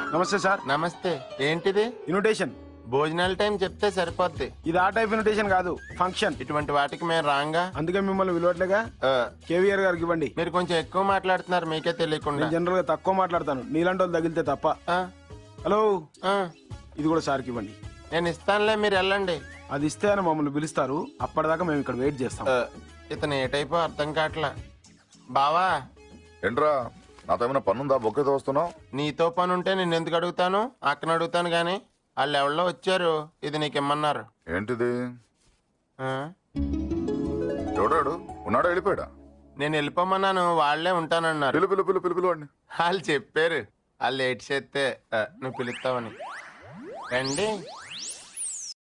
నమస్తే సార్ నమస్తే ఏంటిది ఇన్విటేషన్ భోజనాల టైం చెప్తే సరిపోద్ది ఇది ఆ టైప్ ఇన్విటేషన్ కాదు ఫంక్షన్ ఇటువంటి వాటికి మేము రాంగా అందుకే మిమ్మల్ని విలువట్లేగా ఆ, కేవీఆర్ గారికి ఇవ్వండి మీరు కొంచెం ఎక్కువ మాట్లాడుతున్నారు మీకే తెలియకుండా నేను జనరల్ గా తక్కువ మాట్లాడతాను నీలాంటి వాళ్ళు తగిలితే తప్ప ఆ, హలో ఆ, ఇది కూడా సార్కి ఇవ్వండి నేను ఇస్తానులే మీరు వెళ్ళండి అది ఇస్తే అని మమ్మల్ని పిలుస్తారు అప్పటిదాకా మేము ఇక్కడ వెయిట్ చేస్తాం ఆ, ఇతను ఏ టైపో అర్థం కావట్లా బావా ఏంట్రా నాతో ఏమైనా పనుందా బొక్కేతో వస్తున్నావు నీతో పని ఉంటే నేను ఎందుకు అడుగుతాను అక్కన అడుగుతాను గాని వాళ్ళు ఎవరిలో వచ్చారు ఇది నీకు ఇమ్మన్నారు ఏంటిది ఆ, ఎవడాడు ఉన్నాడా వెళ్ళిపోయాడా నేను వెళ్ళిపోమన్నాను వాళ్ళే ఉంటానన్నారు పిలు పిలు పిలు పిలు పిలు వాడిని వాళ్ళు చెప్పారు వాళ్ళు లేట్ చేస్తే ఆ, నువ్వు పిలుస్తావని రండి